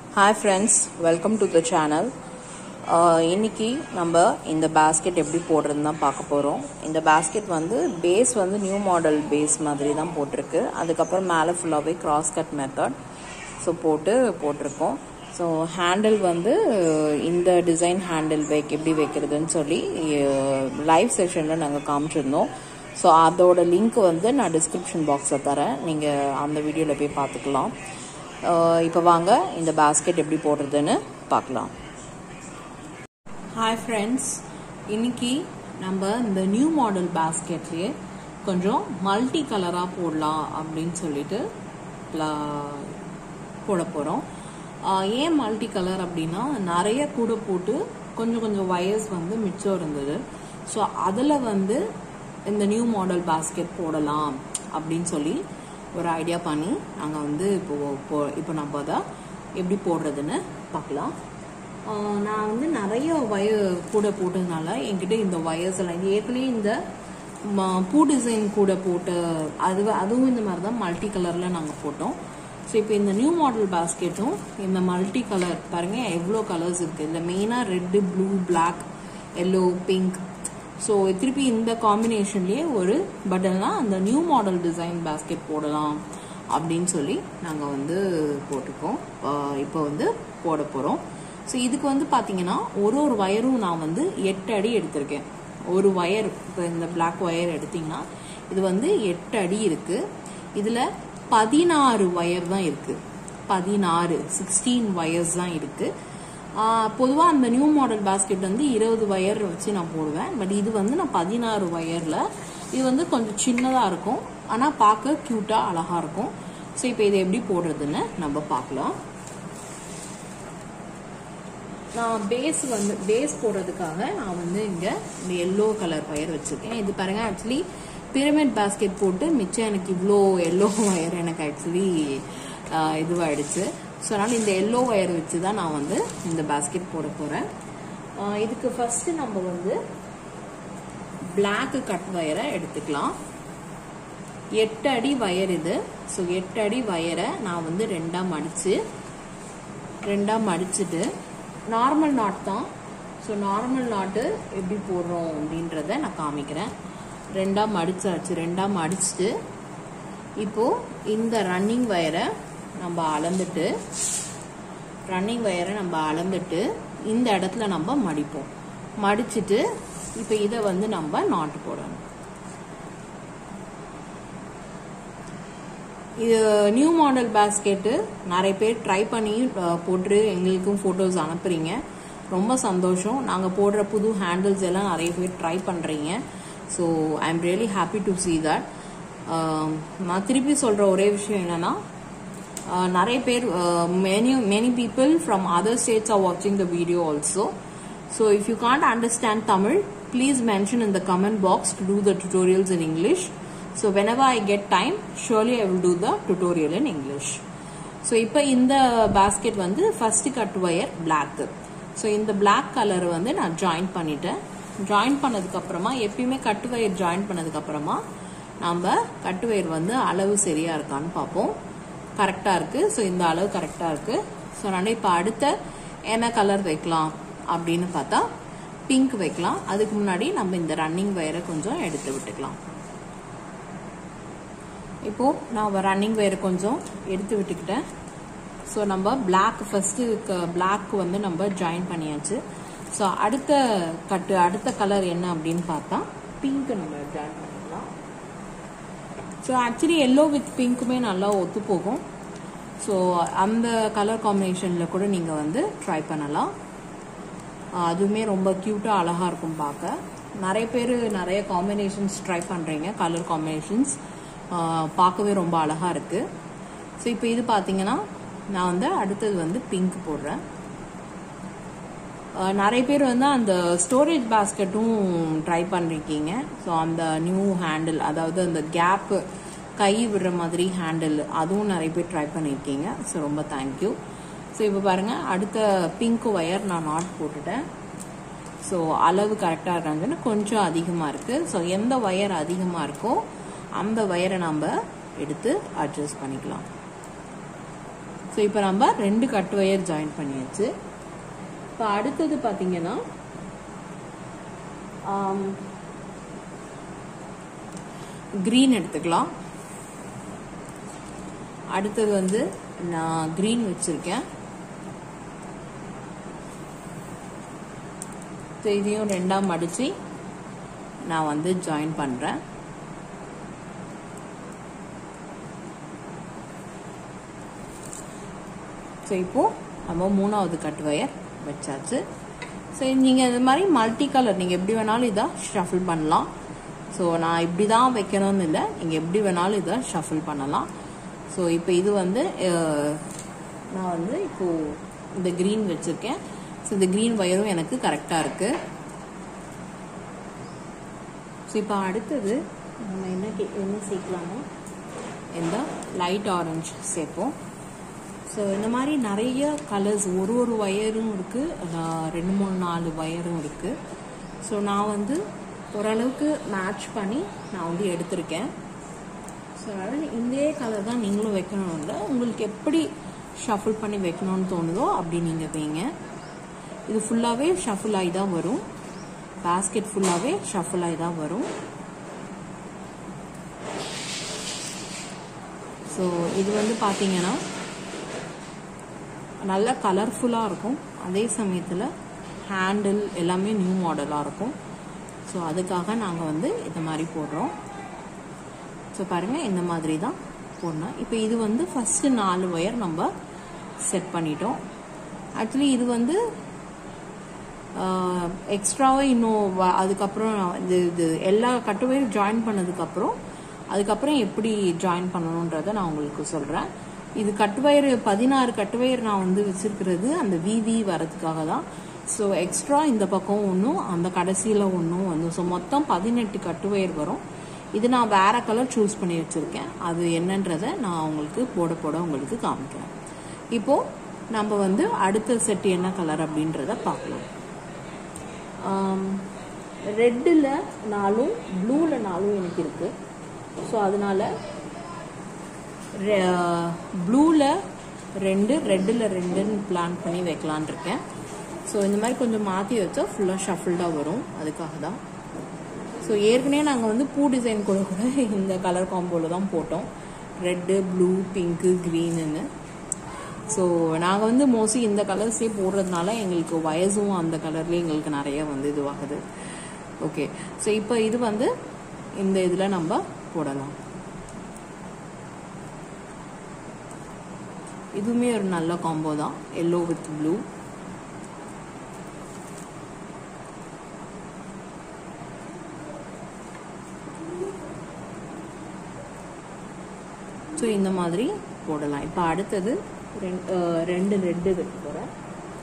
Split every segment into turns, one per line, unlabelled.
hi friends welcome to the channel இன்னைக்கு நம்ம இந்த பேஸ்கெட் எப்படி போடுறதுன்னு தான் பார்க்க போகிறோம் இந்த பேஸ்கெட் வந்து பேஸ் வந்து நியூ மாடல் பேஸ் மாதிரி தான் போட்டிருக்கு அதுக்கப்புறம் மேலே ஃபுல்லாகவே கிராஸ் கட் மெத்தட் ஸோ போட்டு போட்டிருக்கோம் ஸோ ஹேண்டில் வந்து இந்த டிசைன் ஹேண்டில் வைக் எப்படி வைக்கிறதுன்னு சொல்லி லைவ் செஷனில் நாங்கள் காமிச்சிருந்தோம் ஸோ அதோட லிங்க் வந்து நான் டிஸ்கிரிப்ஷன் பாக்ஸில் தரேன் நீங்கள் அந்த வீடியோவில் போய் பார்த்துக்கலாம் இப்போ வாங்க இந்த பேஸ்கெட் எப்படி போடுறதுன்னு பார்க்கலாம் ஹாய் ஃப்ரெண்ட்ஸ் இன்னைக்கு நம்ம இந்த நியூ மாடல் பேஸ்கெட்லேயே கொஞ்சம் மல்டி கலராக போடலாம் அப்படின்னு சொல்லிட்டு போட போகிறோம் ஏன் மல்டி கலர் அப்படின்னா நிறைய கூட போட்டு கொஞ்சம் கொஞ்சம் வயர்ஸ் வந்து மிச்சம் இருந்தது ஸோ அதில் வந்து இந்த நியூ மாடல் பேஸ்கெட் போடலாம் அப்படின்னு சொல்லி ஒரு ஐடியா பண்ணி நாங்கள் வந்து இப்போ இப்போ இப்போ நம்ம அதை எப்படி போடுறதுன்னு பார்க்கலாம் நான் வந்து நிறைய வயர் கூட போட்டதுனால என்கிட்ட இந்த வயர்ஸ் எல்லாம் ஏற்கனவே இந்த பூ டிசைன் கூட போட்டு அது அதுவும் இந்த மாதிரி தான் மல்டி கலரில் நாங்கள் போட்டோம் ஸோ இப்போ இந்த நியூ மாடல் பேஸ்கெட்டும் இந்த மல்டி கலர் பாருங்க எவ்வளோ கலர்ஸ் இருக்குது இந்த மெயினாக red blue black yellow pink so திருப்பி இந்த காம்பினேஷன்லேயே ஒரு பட்டன்லாம் அந்த நியூ மாடல் டிசைன் பேஸ்கெட் போடலாம் அப்படின்னு சொல்லி நாங்கள் வந்து போட்டிருக்கோம் இப்போ வந்து போட போகிறோம் ஸோ இதுக்கு வந்து பார்த்தீங்கன்னா ஒரு ஒரு வயரும் நான் வந்து எட்டு அடி எடுத்திருக்கேன் ஒரு ஒயர் இப்போ இந்த பிளாக் ஒயர் எடுத்தீங்கன்னா இது வந்து எட்டு அடி இருக்குது இதில் பதினாறு ஒயர் தான் இருக்குது பதினாறு சிக்ஸ்டீன் ஒயர்ஸ் தான் இருக்குது பொதுவாக அந்த நியூ மாடல் பேஸ்கெட் வந்து இருபது ஒயர் வச்சு நான் போடுவேன் பட் இது வந்து நான் பதினாறு ஒயரில் இது வந்து கொஞ்சம் சின்னதாக இருக்கும் ஆனால் பார்க்க க்யூட்டாக அழகாக இருக்கும் ஸோ இப்போ இதை எப்படி போடுறதுன்னு நம்ம பார்க்கலாம் நான் பேஸ் வந்து பேஸ் போடுறதுக்காக நான் வந்து இங்கே இந்த எல்லோ கலர் ஒயர் வச்சுருக்கேன் இது பாருங்கள் ஆக்சுவலி பிரமிட் பேஸ்கெட் போட்டு மிச்சம் எனக்கு இவ்வளோ எல்லோ ஒயர் எனக்கு ஆக்சுவலி இதுவாகிடுச்சு ஸோ அதனால் இந்த எல்லோ ஒயர் வச்சு தான் நான் வந்து இந்த பேஸ்கெட் போட போகிறேன் இதுக்கு ஃபஸ்ட்டு நம்ம வந்து பிளாக் கட் வயரை எடுத்துக்கலாம் எட்டு அடி வயர் இது ஸோ எட்டு அடி வயரை நான் வந்து ரெண்டாக மடித்து ரெண்டாக மடிச்சுட்டு நார்மல் நாட் தான் ஸோ நார்மல் நாட்டு எப்படி போடுறோம் அப்படின்றத நான் காமிக்கிறேன் ரெண்டாக மடிச்சாச்சு ரெண்டாக மடிச்சுட்டு இப்போது இந்த ரன்னிங் வயரை நம்ம அளந்துட்டு ரன்னிங் வயரை நம்ம அளந்துட்டு இந்த இடத்துல நம்ம மடிப்போம் மடிச்சுட்டு இப்போ இதை வந்து நம்ம நாட்டு போடணும் இது நியூ மாடல் பேஸ்கெட்டு நிறைய பேர் ட்ரை பண்ணி போட்டு எங்களுக்கும் ஃபோட்டோஸ் அனுப்புறீங்க ரொம்ப சந்தோஷம் நாங்கள் போடுற புது ஹேண்டில்ஸ் எல்லாம் நிறைய பேர் ட்ரை பண்ணுறீங்க so I am really happy to see that நான் திருப்பி சொல்கிற ஒரே விஷயம் என்னென்னா நிறைய பேர் many many people from other states are வாட்சிங் the video also so if you can't understand Tamil please mention in the comment box to do the tutorials in English so whenever I get time surely I will do the tutorial in English so இப்போ இந்த basket வந்து first cut wire block so இந்த black colour வந்து நான் join பண்ணிட்டேன் join பண்ணதுக்கப்புறமா எப்பயுமே கட்டு wire join பண்ணதுக்கப்புறமா நம்ம கட்டு வயர் வந்து அளவு சரியாக இருக்கான்னு பார்ப்போம் கரெக்டாக இருக்குது ஸோ இந்த அளவு கரெக்டாக இருக்குது ஸோ நான் இப்போ அடுத்த என்ன கலர் வைக்கலாம் அப்படின்னு பார்த்தா பிங்க் வைக்கலாம் அதுக்கு முன்னாடி நம்ம இந்த ரன்னிங் வயரை கொஞ்சம் எடுத்து விட்டுக்கலாம் இப்போது நான் ரன்னிங் வயரை கொஞ்சம் எடுத்து விட்டுக்கிட்டேன் ஸோ நம்ம பிளாக் ஃபஸ்ட்டு பிளாக் வந்து நம்ம ஜாயின் பண்ணியாச்சு ஸோ அடுத்த கட்டு அடுத்த கலர் என்ன அப்படின்னு பார்த்தா பிங்க் நம்ம ஜாயின் பண்ணிக்கலாம் ஸோ ஆக்சுவலி எல்லோ வித் பிங்க்குமே நல்லா ஒத்து போகும் ஸோ அந்த கலர் காம்பினேஷனில் கூட நீங்கள் வந்து ட்ரை பண்ணலாம் அதுவுமே ரொம்ப க்யூட்டாக அழகாக இருக்கும் பார்க்க நிறைய பேர் நிறைய காம்பினேஷன்ஸ் ட்ரை பண்ணுறீங்க கலர் காம்பினேஷன்ஸ் பார்க்கவே ரொம்ப அழகாக இருக்குது ஸோ இப்போ இது பார்த்தீங்கன்னா நான் வந்து அடுத்தது வந்து பிங்க் போடுறேன் நிறைய பேர் வந்து அந்த ஸ்டோரேஜ் பேஸ்கெட்டும் ட்ரை பண்ணிருக்கீங்க ஸோ அந்த நியூ ஹேண்டில் அதாவது அந்த கேப்பு கை விடுற மாதிரி ஹேண்டில் அதுவும் நிறைய பேர் ட்ரை பண்ணியிருக்கீங்க ஸோ ரொம்ப தேங்க்யூ ஸோ இப்போ பாருங்கள் அடுத்த பிங்க் ஒயர் நான் நாட் போட்டுட்டேன் ஸோ அளவு கரெக்டாக இருக்காங்கன்னு கொஞ்சம் அதிகமாக இருக்குது ஸோ எந்த ஒயர் அதிகமாக இருக்கோ அந்த ஒயரை நம்ம எடுத்து அட்ஜஸ்ட் பண்ணிக்கலாம் ஸோ இப்போ நம்ம ரெண்டு கட் ஒயர் ஜாயின் பண்ணியாச்சு இப்போ அடுத்தது பார்த்தீங்கன்னா க்ரீன் எடுத்துக்கலாம் அடுத்தது வந்து நான் க்ரீன் வச்சுருக்கேன் ஸோ இதையும் ரெண்டாக மடித்து நான் வந்து ஜாயின் பண்ணுறேன் ஸோ இப்போது நம்ம மூணாவது கட் ஒயர் வச்சாச்சு ஸோ நீங்கள் இது மாதிரி மல்டி கலர் நீங்கள் எப்படி வேணாலும் இதை ஷஃபிள் பண்ணலாம் ஸோ நான் இப்படி தான் வைக்கணும்னு இல்லை நீங்கள் எப்படி வேணாலும் இதை ஷஃபிள் பண்ணலாம் ஸோ இப்போ இது வந்து நான் வந்து இப்போது இந்த க்ரீன் வச்சுருக்கேன் ஸோ இந்த க்ரீன் ஒயரும் எனக்கு கரெக்டாக இருக்குது ஸோ இப்போ அடுத்தது நம்ம என்ன கே என்ன சேர்க்கலாமோ இந்த லைட் ஆரஞ்சு சேர்ப்போம் ஸோ இந்த மாதிரி நிறைய கலர்ஸ் ஒரு ஒரு ஒயரும் இருக்குது ரெண்டு மூணு நாலு ஒயரும் இருக்குது ஸோ நான் வந்து ஓரளவுக்கு மேட்ச் பண்ணி நான் வந்து எடுத்திருக்கேன் ஸோ அதனால் இதே கலர் தான் நீங்களும் வைக்கணும் இல்லை உங்களுக்கு எப்படி ஷஃபிள் பண்ணி வைக்கணும்னு தோணுதோ அப்படி நீங்கள் வைங்க இது ஃபுல்லாகவே ஷஃபிள் ஆகி தான் வரும் பேஸ்கெட் ஃபுல்லாகவே ஷஃபிள் ஆகி தான் வரும் ஸோ இது வந்து பார்த்தீங்கன்னா நல்ல கலர்ஃபுல்லாக இருக்கும் அதே சமயத்தில் ஹேண்டில் எல்லாமே நியூ மாடலாக இருக்கும் ஸோ அதுக்காக நாங்கள் வந்து இந்த மாதிரி போடுறோம் ஸோ பாருங்கள் இந்த மாதிரி தான் போடணும் இப்போ இது வந்து ஃபஸ்ட்டு நாலு ஒயர் நம்ம செட் பண்ணிட்டோம் ஆக்சுவலி இது வந்து எக்ஸ்ட்ராவாக இன்னும் அதுக்கப்புறம் இது இது எல்லா கட்டு ஒயர் ஜாயின் பண்ணதுக்கப்புறம் அதுக்கப்புறம் எப்படி ஜாயின் பண்ணணுன்றதை நான் உங்களுக்கு சொல்கிறேன் இது கட்டுவயர் பதினாறு கட்டுவயர் நான் வந்து வச்சிருக்கிறது அந்த விவி வரதுக்காக தான் ஸோ எக்ஸ்ட்ரா இந்த பக்கம் ஒன்றும் அந்த கடைசியில் ஒன்றும் வந்து ஸோ மொத்தம் பதினெட்டு கட்டுவயர் வரும் இது நான் வேற கலர் சூஸ் பண்ணி வச்சுருக்கேன் அது என்னன்றதை நான் உங்களுக்கு போட போட உங்களுக்கு காமிக்கிறேன் இப்போது நம்ம வந்து அடுத்த செட் என்ன கலர் அப்படின்றத பார்க்கலாம் ரெட்டில் நாலும் ப்ளூவில் நாலும் எனக்கு இருக்குது ஸோ அதனால் ப்ளூவில் ரெண்டு ரெட்டில் ரெண்டுன்னு பிளான் பண்ணி வைக்கலான் இருக்கேன் ஸோ இந்த மாதிரி கொஞ்சம் மாற்றி வச்சா ஃபுல்லாக ஷஃபிள்டாக வரும் அதுக்காக தான் ஸோ ஏற்கனவே நாங்கள் வந்து பூ டிசைன் கூட கூட இந்த கலர் காம்போவில் தான் போட்டோம் ரெட்டு ப்ளூ பிங்க்கு க்ரீனுன்னு ஸோ நாங்கள் வந்து மோஸ்ட்லி இந்த கலர்ஸே போடுறதுனால எங்களுக்கு வயசும் அந்த கலர்லேயே எங்களுக்கு நிறைய வந்து இதுவாகுது ஓகே ஸோ இப்போ இது வந்து இந்த இதில் நம்ம போடலாம் இதுவுமே ஒரு நல்ல காம்போ தான் எல்லோ வித் ப்ளூ ஸோ இந்த மாதிரி போடலாம் இப்போ அடுத்தது ரெண்டு ரெட்டு வைக்க போகிறேன்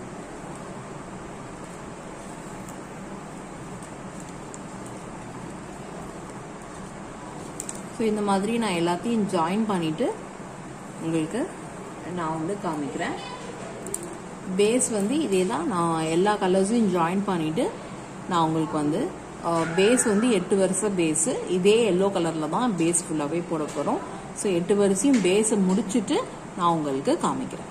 ஸோ இந்த மாதிரி நான் எல்லாத்தையும் ஜாயின் பண்ணிவிட்டு உங்களுக்கு நான் வந்து காமிக்கிறேன் பேஸ் வந்து இதே தான் நான் எல்லா கலர்ஸையும் ஜாயின் பண்ணிவிட்டு நான் உங்களுக்கு வந்து பேஸ் வந்து எட்டு வருஷம் பேஸு இதே எல்லோ கலரில் தான் பேஸ் ஃபுல்லாகவே போட போகிறோம் ஸோ எட்டு வரிசையும் பேஸை முடிச்சுட்டு நான் உங்களுக்கு காமிக்கிறேன்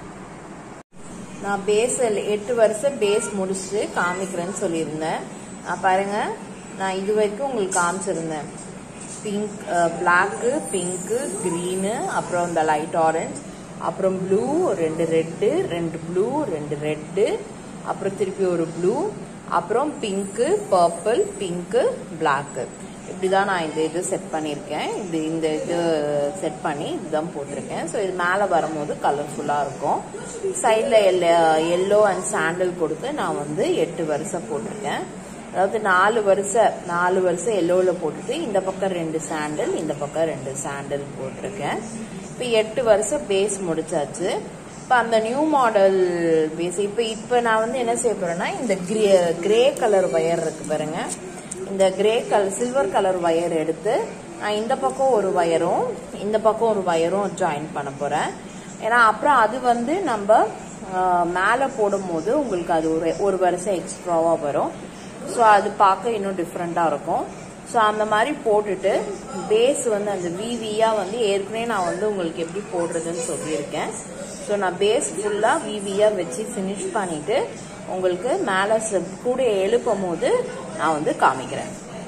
நான் பேஸ் எட்டு வருஷம் பேஸ் முடிச்சுட்டு காமிக்கிறேன்னு சொல்லியிருந்தேன் பாருங்க நான் இது வரைக்கும் உங்களுக்கு காமிச்சிருந்தேன் பிங்க் பிளாக்கு பிங்க்கு க்ரீனு அப்புறம் இந்த லைட் ஆரஞ்ச் அப்புறம் ப்ளூ ரெண்டு ரெட்டு ரெண்டு ப்ளூ ரெண்டு ரெட்டு அப்புறம் திருப்பி ஒரு ப்ளூ அப்புறம் பிங்க்கு பர்பிள் பிங்க்கு பிளாக்கு இப்படி தான் நான் இந்த இது செட் பண்ணியிருக்கேன் இது இந்த இது செட் பண்ணி இதுதான் போட்டிருக்கேன் ஸோ இது மேலே வரும்போது கலர்ஃபுல்லாக இருக்கும் சைடில் எல்ல எல்லோ அண்ட் சாண்டில் கொடுத்து நான் வந்து எட்டு வருஷம் போட்டிருக்கேன் அதாவது நாலு வருஷம் நாலு வருஷம் எல்லோவில் போட்டுட்டு இந்த பக்கம் ரெண்டு சாண்டில் இந்த பக்கம் ரெண்டு சாண்டில் போட்டிருக்கேன் இப்போ எட்டு வருஷம் பேஸ் முடிச்சாச்சு இப்போ அந்த நியூ மாடல் பேஸ் இப்போ இப்போ நான் வந்து என்ன செய்ய போறேன்னா இந்த கிரே கிரே கலர் ஒயர் இருக்கு பாருங்க இந்த grey colour silver colour wire எடுத்து நான் இந்த பக்கம் ஒரு ஒயரும் இந்த பக்கம் ஒரு ஒயரும் ஜாயின் பண்ண போறேன் ஏன்னா அப்புறம் அது வந்து நம்ம மேலே போடும்போது உங்களுக்கு அது ஒரு ஒரு வருஷம் எக்ஸ்ட்ராவாக வரும் ஸோ அது பார்க்க இன்னும் டிஃப்ரெண்ட்டாக இருக்கும் ஸோ அந்த மாதிரி போட்டுட்டு பேஸ் வந்து அந்த விவியாக வந்து ஏற்கனவே நான் வந்து உங்களுக்கு எப்படி போடுறதுன்னு சொல்லியிருக்கேன் ஸோ நான் பேஸ் ஃபுல்லாக விவியாக வச்சு ஃபினிஷ் பண்ணிவிட்டு உங்களுக்கு மேலே கூட எழுப்பும் போது நான் வந்து காமிக்கிறேன்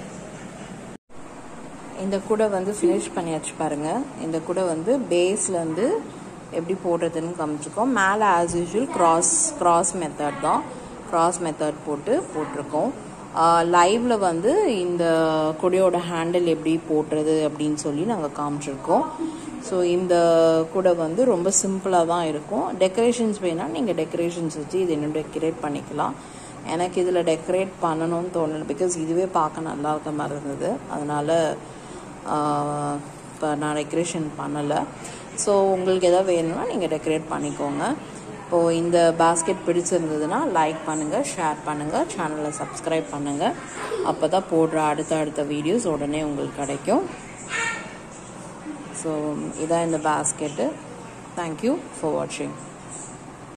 இந்த கூடை வந்து ஃபினிஷ் பண்ணியாச்சு பாருங்க இந்த கூடை வந்து பேஸ்லேருந்து எப்படி போடுறதுன்னு காமிச்சிருக்கோம் மேலே as usual cross cross method தான் கிராஸ் மெத்தட் போட்டு போட்டிருக்கோம் லைவ்ல வந்து இந்த கொடியோட ஹேண்டில் எப்படி போட்டுறது அப்படின்னு சொல்லி நாங்கள் காமிச்சிருக்கோம் ஸோ இந்த கூடை வந்து ரொம்ப சிம்பிளாக தான் இருக்கும் டெக்கரேஷன்ஸ் வேணால் நீங்கள் டெக்கரேஷன்ஸ் வச்சு இது இன்னும் டெக்கரேட் பண்ணிக்கலாம் எனக்கு இதில் டெக்கரேட் பண்ணணும்னு தோணல பிகாஸ் இதுவே பார்க்க நல்லா இருக்க மாதிரி இருந்தது அதனால் இப்போ நான் டெக்கரேஷன் பண்ணலை ஸோ உங்களுக்கு எதாவது வேணும்னா நீங்கள் டெக்கரேட் பண்ணிக்கோங்க இப்போது இந்த பாஸ்கெட் பிடிச்சிருந்ததுன்னா லைக் பண்ணுங்கள் ஷேர் பண்ணுங்கள் சேனலை சப்ஸ்கிரைப் பண்ணுங்கள் அப்போ தான் போடுற அடுத்த அடுத்த வீடியோஸ் உடனே உங்களுக்கு கிடைக்கும் ஸோ இதான் இந்த பாஸ்கெட்டு தேங்க்யூ ஃபார் வாட்சிங்